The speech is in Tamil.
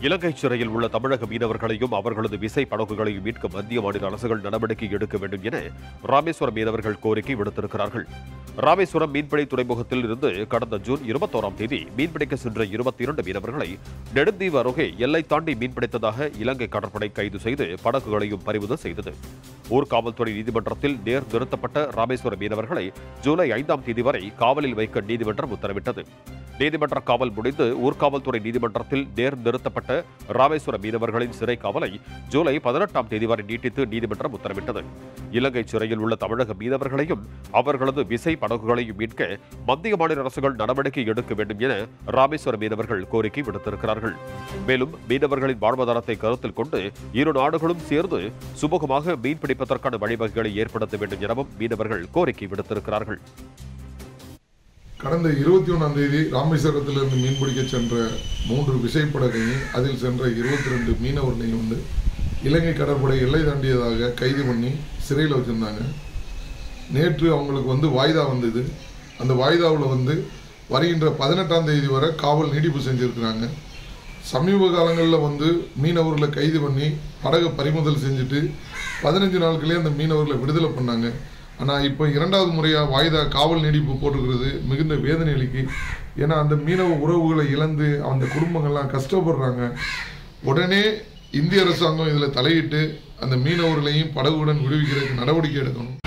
இலங்கை சிறையில் உள்ள தமிழக மீனவர்களையும் அவர்களது விசை படகுகளையும் மீட்க மத்திய மாநில அரசுகள் நடவடிக்கை எடுக்க வேண்டும் என ராமேஸ்வரம் மீனவர்கள் கோரிக்கை விடுத்திருக்கிறார்கள் ராமேஸ்வரம் மீன்பிடி துறைமுகத்தில் இருந்து கடந்த ஜூன் இருபத்தோராம் தேதி மீன்பிடிக்க சென்ற இருபத்தி இரண்டு மீனவர்களை நெடுந்தீவு அருகே எல்லை தாண்டி மீன்பிடித்ததாக இலங்கை கடற்படை கைது செய்து படகுகளையும் பறிமுதல் செய்தது ஊர்காவல்துறை நீதிமன்றத்தில் நேர் நிறுத்தப்பட்ட ராமேஸ்வரம் மீனவர்களை ஜூலை ஐந்தாம் தேதி வரை காவலில் வைக்க நீதிமன்றம் உத்தரவிட்டது நீதிமன்ற காவல் முடிந்து ஊர்காவல்துறை நீதிமன்றத்தில் நேர் நிறுத்தப்பட்ட ராமேஸ்வரம் மீனவர்களின் சிறை காவலை ஜூலை பதினெட்டாம் தேதி வரை நீட்டித்து நீதிமன்றம் உத்தரவிட்டது இலங்கை சிறையில் உள்ள தமிழக மீனவர்களையும் அவர்களது விசை படகுகளையும் மீட்க மத்திய மாநில அரசுகள் நடவடிக்கை எடுக்க வேண்டும் என ராமேஸ்வரம் மீனவர்கள் கோரிக்கை விடுத்திருக்கிறார்கள் மேலும் மீனவர்களின் வாழ்வாதாரத்தை கருத்தில் கொண்டு இரு நாடுகளும் சேர்ந்து சுமூகமாக மீன்பிடிப்பதற்கான வழிவகைகளை ஏற்படுத்த வேண்டும் எனவும் மீனவர்கள் கோரிக்கை விடுத்திருக்கிறார்கள் கடந்த இருபத்தி ஒன்றாம் தேதி ராமேஸ்வரத்திலிருந்து மீன்பிடிக்க சென்ற மூன்று விசைப்படகையும் அதில் சென்ற இருபத்தி ரெண்டு மீனவர்களையும் வந்து இலங்கை கடற்படை எல்லை தாண்டியதாக கைது பண்ணி சிறையில் வச்சுருந்தாங்க நேற்று அவங்களுக்கு வந்து வாய்தா வந்தது அந்த வாய்தாவில் வந்து வருகின்ற பதினெட்டாம் தேதி வரை காவல் நீடிப்பு செஞ்சுருக்கிறாங்க சமீப காலங்களில் வந்து மீனவர்களை கைது பண்ணி படகை பறிமுதல் செஞ்சுட்டு பதினஞ்சு நாட்களே அந்த மீனவர்களை விடுதலை பண்ணாங்க ஆனால் இப்போ இரண்டாவது முறையாக வாய்தா காவல் நீடிப்பு போட்டிருக்கிறது மிகுந்த வேதனை அளிக்கு ஏன்னா அந்த மீனவ உறவுகளை இழந்து அந்த குடும்பங்கள்லாம் கஷ்டப்படுறாங்க உடனே இந்திய அரசாங்கம் இதில் தலையிட்டு அந்த மீனவர்களையும் படகுடன் விடுவிக்கிறதுக்கு நடவடிக்கை எடுக்கணும்